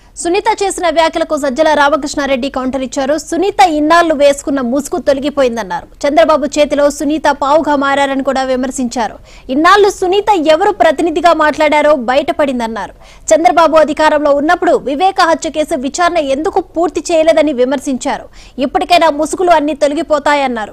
సునీత చేసిన వ్యాఖ్యలకు సజ్జల రామకృష్ణారెడ్డి కౌంటర్ ఇచ్చారు సునీత ఇన్నాళ్లు వేసుకున్న ముసుగు తొలగిపోయిందన్నారు చంద్రబాబు చేతిలో సునీత పావుగా మారారని కూడా విమర్శించారు ఇన్నాళ్లు సునీత ఎవరు ప్రతినిధిగా మాట్లాడారో బయటపడిందన్నారు చంద్రబాబు అధికారంలో ఉన్నప్పుడు వివేక హత్య కేసు విచారణ ఎందుకు పూర్తి చేయలేదని విమర్శించారు ఇప్పటికైనా ముసుగులు అన్ని తొలగిపోతాయన్నారు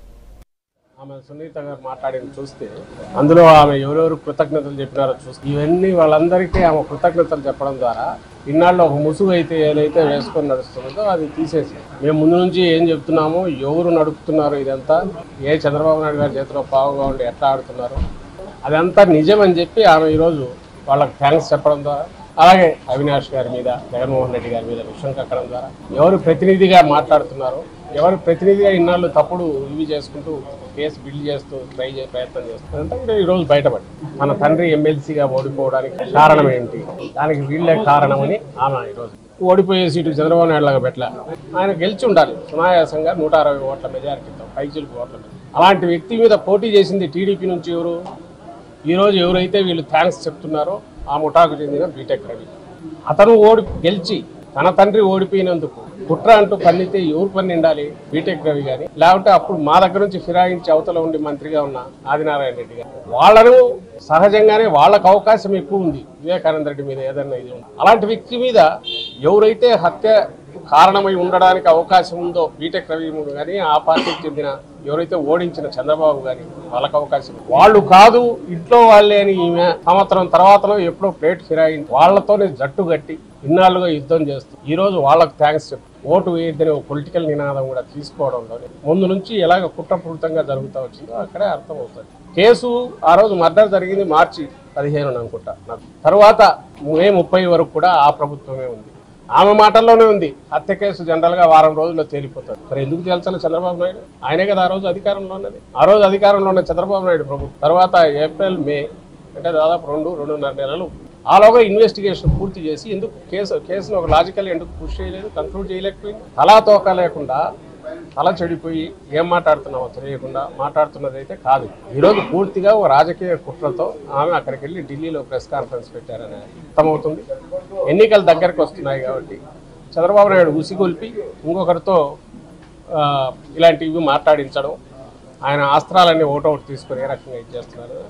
ఆమె సునీత గారు మాట్లాడింది చూస్తే అందులో ఆమె ఎవరెవరు కృతజ్ఞతలు చెప్పినారో చూస్తే ఇవన్నీ వాళ్ళందరికీ ఆమె కృతజ్ఞతలు చెప్పడం ద్వారా ఇన్నాళ్ళు ఒక ముసుగు అయితే ఏదైతే వేసుకొని నడుస్తున్నదో అది తీసేసి మేము ముందు నుంచి ఏం చెప్తున్నామో ఎవరు నడుపుతున్నారు ఇదంతా ఏ చంద్రబాబు నాయుడు గారి చేతిలో పావుగా ఉండి ఎట్లా ఆడుతున్నారు అదంతా నిజం అని చెప్పి ఆమె ఈరోజు వాళ్ళకి థ్యాంక్స్ చెప్పడం ద్వారా అలాగే అవినాష్ గారి మీద జగన్మోహన్ రెడ్డి గారి మీద విషయం కక్కడం ద్వారా ఎవరు ప్రతినిధిగా మాట్లాడుతున్నారో ఎవరు ప్రతినిధిగా ఇన్నాళ్ళు తప్పుడు ఇవి చేసుకుంటూ కేసు బిల్డ్ చేస్తూ ట్రై చే ప్రయత్నం చేస్తున్నారు అంతా కూడా ఈరోజు బయటపడి మన తండ్రి ఎమ్మెల్సీగా ఓడిపోవడానికి కారణం ఏంటి దానికి వీళ్ళే కారణమని ఆమె ఈరోజు ఓడిపోయే సీటు చంద్రబాబు నాయుడు లాగా పెట్టలే ఆయన గెలిచి ఉండాలి సునాయాసంగా నూట అరవై ఓట్ల మెజారిటీతో పైచిలకు ఓట్ల మీద అలాంటి వ్యక్తి మీద పోటీ చేసింది టీడీపీ నుంచి ఎవరు ఈరోజు ఎవరైతే వీళ్ళు థ్యాంక్స్ చెప్తున్నారో ఆ ముఠాకు చెందిన బీటెక్ రవి అతను ఓడి గెలిచి తన తండ్రి ఓడిపోయినందుకు కుట్ర అంటూ పన్నితే ఎవరు పన్నిండాలి బీటెక్ రవి గాని లేకుంటే అప్పుడు మా దగ్గర నుంచి ఫిరాయించి అవతల ఉండి మంత్రిగా ఉన్న ఆదినారాయణ రెడ్డి గారు వాళ్ళను సహజంగానే వాళ్ళకు అవకాశం ఎక్కువ ఉంది వివేకానంద రెడ్డి మీద ఏదైనా ఇది ఉంది. అలాంటి వ్యక్తి మీద ఎవరైతే హత్య కారణమై ఉండడానికి అవకాశం ఉందో బీటెక్ రవి కానీ ఆ పార్టీకి చెందిన ఎవరైతే ఓడించిన చంద్రబాబు గాని వాళ్ళకి అవకాశం ఉంది. వాళ్ళు కాదు ఇంట్లో వాళ్ళే అని ఈమె సంవత్సరం తర్వాతలో ఎప్పుడో ప్లేట్ ఫిరాయించి వాళ్ళతోనే జట్టు కట్టి ఇన్నాళ్ళుగా యుద్ధం చేస్తూ ఈ రోజు వాళ్ళకి థ్యాంక్స్ చెప్పు ఓటు వేయద్దని ఒక పొలిటికల్ నినాదం కూడా తీసుకోవడంలోనే ముందు నుంచి ఎలాగ కుట్రపూరితంగా జరుగుతూ వచ్చిందో అక్కడే అర్థమవుతుంది కేసు ఆ రోజు మర్డర్ జరిగింది మార్చి పదిహేను అనుకుంటా నాకు తర్వాత మే ముప్పై వరకు కూడా ఆ ప్రభుత్వమే ఉంది ఆమె మాటల్లోనే ఉంది హత్య కేసు జనరల్ గా వారం రోజుల్లో తేలిపోతుంది మరి ఎందుకు తేల్చాలి చంద్రబాబు నాయుడు ఆయనే కదా ఆ రోజు అధికారంలో ఉన్నది ఆ రోజు అధికారంలో ఉన్న చంద్రబాబు నాయుడు ప్రభుత్వం తర్వాత ఏప్రిల్ మే అంటే దాదాపు రెండు రెండున్నర నెలలు ఆలోగా ఇన్వెస్టిగేషన్ పూర్తి చేసి ఎందుకు కేసు కేసును ఒక లాజికల్ ఎందుకు పుష్ చేయలేదు కంక్లూడ్ చేయలేకపోయింది తలా తోక లేకుండా తల చెడిపోయి ఏం మాట్లాడుతున్నామో తెలియకుండా మాట్లాడుతున్నది అయితే కాదు ఈరోజు పూర్తిగా ఒక రాజకీయ కుట్రతో ఆమె అక్కడికి వెళ్ళి ఢిల్లీలో ప్రెస్ కాన్ఫరెన్స్ పెట్టారని అర్థమవుతుంది ఎన్నికలు దగ్గరకు వస్తున్నాయి కాబట్టి చంద్రబాబు నాయుడు ఉసిగొల్పి ఇంకొకరితో ఆ, ఇలాంటివి మాట్లాడించడం ఆయన ఆస్త్రాలన్నీ ఓటౌట్ తీసుకొని ఏ రకంగా ఇచ్చేస్తున్నారు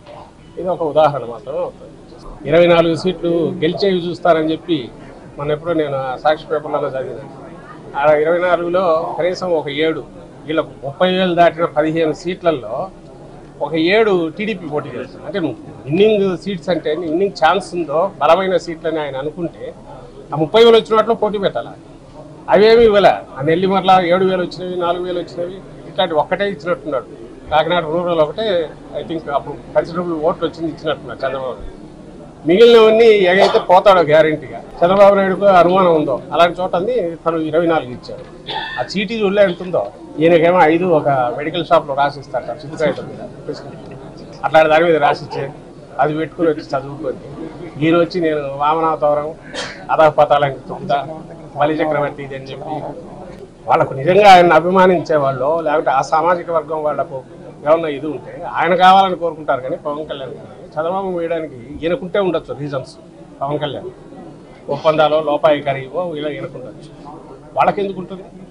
ఇది ఒక ఉదాహరణ మాత్రమే అవుతుంది ఇరవై నాలుగు సీట్లు గెలిచేవి చూస్తారని చెప్పి మన ఎప్పుడో నేను ఆ సాక్షి పేపర్లలో చదివినాను ఆ ఇరవై నాలుగులో కనీసం ఒక ఏడు వీళ్ళకు ముప్పై వేలు దాటిన పదిహేను సీట్లలో ఒక ఏడు టీడీపీ పోటీ చేస్తుంది అంటే ఇన్నింగ్ సీట్స్ అంటే ఇన్నింగ్ ఛాన్స్ ఉందో బలమైన సీట్లని ఆయన అనుకుంటే ఆ ముప్పై వేలు వచ్చిన వాటిలో పోటీ పెట్టాలి అవేమి ఇవ్వలే ఆ నెల్లిమర్ల ఏడు వేలు వచ్చినవి నాలుగు వేలు వచ్చినవి ఇట్లాంటి ఒక్కటే ఇచ్చినట్టున్నాడు కాకినాడ రూరల్ ఒకటే ఐ థింక్ అప్పుడు కన్సిడరబుల్ ఓట్లు వచ్చింది ఇచ్చినట్టున్నాడు చంద్రబాబు మిగిలినవన్నీ ఏదైతే పోతాడో గ్యారంటీగా చంద్రబాబు నాయుడుకు అనుమానం ఉందో అలాంటి చోట అన్ని తను ఇరవై నాలుగు ఇచ్చాడు ఆ చీటీ చూడలే ఎంత ఉందో ఈయనకేమో ఐదు ఒక మెడికల్ షాప్లో రాసిస్తాట చిత్తుకాయటం మీద అట్లాంటి దాని మీద రాసిచ్చే అది పెట్టుకుని వచ్చి చదువుకొని ఈయన వచ్చి నేను వామనావతారం అధపతాలని చెప్తా బలి చక్రవర్తి ఇది అని చెప్పి వాళ్ళకు నిజంగా ఆయన అభిమానించే వాళ్ళు లేకపోతే ఆ సామాజిక వర్గం వాళ్ళకు ఏమన్నా ఇది ఉంటే ఆయన కావాలని కోరుకుంటారు కానీ పవన్ కళ్యాణ్ గారిని చంద్రబాబు వేయడానికి ఈయనకుంటే ఉండొచ్చు రీజన్స్ పవన్ కళ్యాణ్ ఒప్పందాలు లోపాయికారివో ఇలా ఈయనకుండొచ్చు వాళ్ళకి ఎందుకు ఉంటుంది